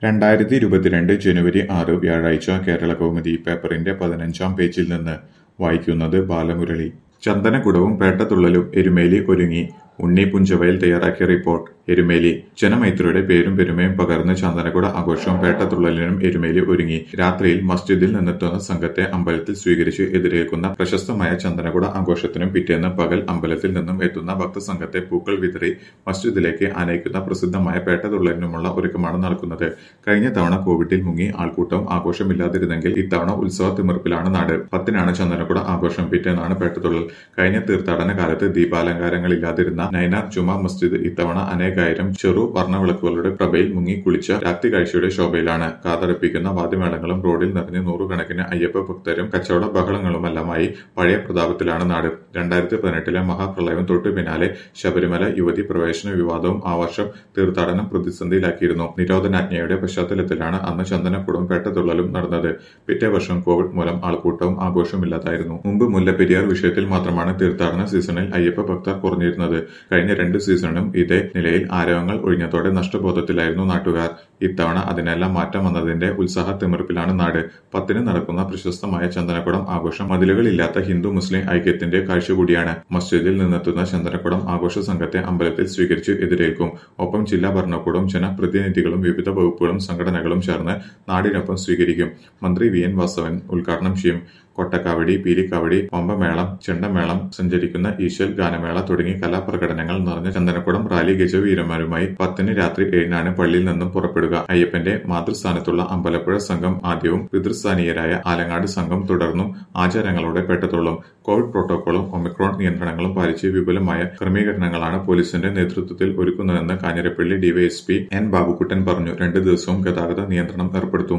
രണ്ടായിരത്തി ഇരുപത്തിരണ്ട് ജനുവരി ആറ് വ്യാഴാഴ്ച കേരളകൗമുദി പേപ്പറിന്റെ പതിനഞ്ചാം പേജിൽ നിന്ന് വായിക്കുന്നത് ബാലമുരളി ചന്ദനക്കുടവും പേട്ടതുള്ളലും എരുമേലി ഒരുങ്ങി ഉണ്ണി പുഞ്ചവയൽ തയ്യാറാക്കിയ റിപ്പോർട്ട് എരുമേലി ജനമൈത്രിയുടെ പേരും പെരുമയും പകർന്ന് ചന്ദനക്കുട ആഘോഷവും പേട്ടതുള്ളലിനും എരുമേലി ഒരുങ്ങി രാത്രിയിൽ മസ്ജിദിൽ നിന്നെത്തുന്ന സംഘത്തെ അമ്പലത്തിൽ സ്വീകരിച്ച് എതിരേൽക്കുന്ന പ്രശസ്തമായ ചന്ദനക്കുട ആഘോഷത്തിനും പിറ്റേന്ന് പകൽ അമ്പലത്തിൽ നിന്നും എത്തുന്ന ഭക്തസംഘത്തെ പൂക്കൾ വിതറി മസ്ജിദിലേക്ക് ആനയിക്കുന്ന പ്രസിദ്ധമായ പേട്ടതുള്ളലിനുമുള്ള ഒരുക്കമാണ് നടക്കുന്നത് കഴിഞ്ഞ തവണ കോവിഡിൽ മുങ്ങി ആൾക്കൂട്ടവും ആഘോഷമില്ലാതിരുന്നെങ്കിൽ ഇത്തവണ ഉത്സവ തിമിർപ്പിലാണ് നാട് പത്തിനാണ് ചന്ദനക്കുട ആഘോഷം പിറ്റേന്നാണ് പേട്ടതുള്ളൽ കഴിഞ്ഞ തീർത്ഥാടന കാലത്ത് ദീപാലങ്കാരങ്ങളില്ലാതിരുന്ന നൈനാർ ജുമാ മസ്ജിദ് ഇത്തവണ അനേകായിരം ചെറു വർണ്ണവിളക്കുകളുടെ പ്രഭയിൽ മുങ്ങി കുളിച്ച രാത്രി കാഴ്ചയുടെ ശോഭയിലാണ് കാതടപ്പിക്കുന്ന വാദ്യമേളങ്ങളും റോഡിൽ നിറഞ്ഞ് നൂറുകണക്കിന് അയ്യപ്പ ഭക്തരും കച്ചവട ബഹളങ്ങളുമെല്ലാമായി പഴയ പ്രതാപത്തിലാണ് നാട് രണ്ടായിരത്തി പതിനെട്ടിലെ മഹാപ്രളയം തൊട്ടു പിന്നാലെ ശബരിമല യുവതി പ്രവേശന വിവാദവും ആ വർഷം തീർത്ഥാടനം പ്രതിസന്ധിയിലാക്കിയിരുന്നു നിരോധനാജ്ഞയുടെ പശ്ചാത്തലത്തിലാണ് അന്ന് ചന്ദനക്കുടവും പേട്ടതുള്ളലും നടന്നത് പിറ്റേ വർഷം കോവിഡ് മൂലം ആൾക്കൂട്ടവും ആഘോഷമില്ലാതായിരുന്നു മുമ്പ് മുല്ലപ്പെരിയാർ വിഷയത്തിൽ മാത്രമാണ് തീർത്ഥാടന സീസണിൽ അയ്യപ്പ ഭക്തർ കുറഞ്ഞിരുന്നത് കഴിഞ്ഞ രണ്ട് സീസണിലും ഇതേ നിലയിൽ ആരവങ്ങൾ ഒഴിഞ്ഞതോടെ നഷ്ടബോധത്തിലായിരുന്നു നാട്ടുകാർ ഇത്തവണ അതിനെല്ലാം മാറ്റം വന്നതിന്റെ ഉത്സാഹ തിമിർപ്പിലാണ് നാട് പത്തിന് നടക്കുന്ന പ്രശസ്തമായ ചന്ദനക്കുടം ആഘോഷം മതിലുകളില്ലാത്ത ഹിന്ദു മുസ്ലിം ഐക്യത്തിന്റെ കാഴ്ച കൂടിയാണ് മസ്ജിദിൽ നിന്നെത്തുന്ന ചന്ദനക്കുടം ആഘോഷ സംഘത്തെ അമ്പലത്തിൽ സ്വീകരിച്ച് എതിരേൽക്കും ഒപ്പം ജില്ലാ ഭരണകൂടവും ജനപ്രതിനിധികളും വിവിധ വകുപ്പുകളും സംഘടനകളും ചേർന്ന് നാടിനൊപ്പം സ്വീകരിക്കും മന്ത്രി വി എൻ വാസവൻ ഉദ്ഘാടനം ചെയ്യും കൊട്ടക്കാവടി പീലിക്കാവടി പമ്പമേളം ചെണ്ടമേളം സഞ്ചരിക്കുന്ന ഈശൽ ഗാനമേള തുടങ്ങി കലാപ്രകടനങ്ങൾ നിറഞ്ഞ ചന്ദനക്കുടം റാലി ഗജവീരന്മാരുമായി പത്തിന് രാത്രി ഏഴിനാണ് പള്ളിയിൽ നിന്നും പുറപ്പെടുക അയ്യപ്പന്റെ മാതൃസ്ഥാനത്തുള്ള അമ്പലപ്പുഴ സംഘം ആദ്യവും പിതൃസ്ഥാനീയരായ ആലങ്ങാട് സംഘം തുടർന്നും ആചാരങ്ങളോടെ പെട്ടതുള്ളും കോവിഡ് പ്രോട്ടോകോളും ഒമിക്രോൺ നിയന്ത്രണങ്ങളും പാലിച്ച് വിപുലമായ ക്രമീകരണങ്ങളാണ് പോലീസിന്റെ നേതൃത്വത്തിൽ ഒരുക്കുന്നതെന്ന് കാഞ്ഞിരപ്പള്ളി ഡിവൈഎസ്പി എൻ ബാബുക്കുട്ടൻ പറഞ്ഞു രണ്ട് ദിവസവും ഗതാഗത നിയന്ത്രണം ഏർപ്പെടുത്തും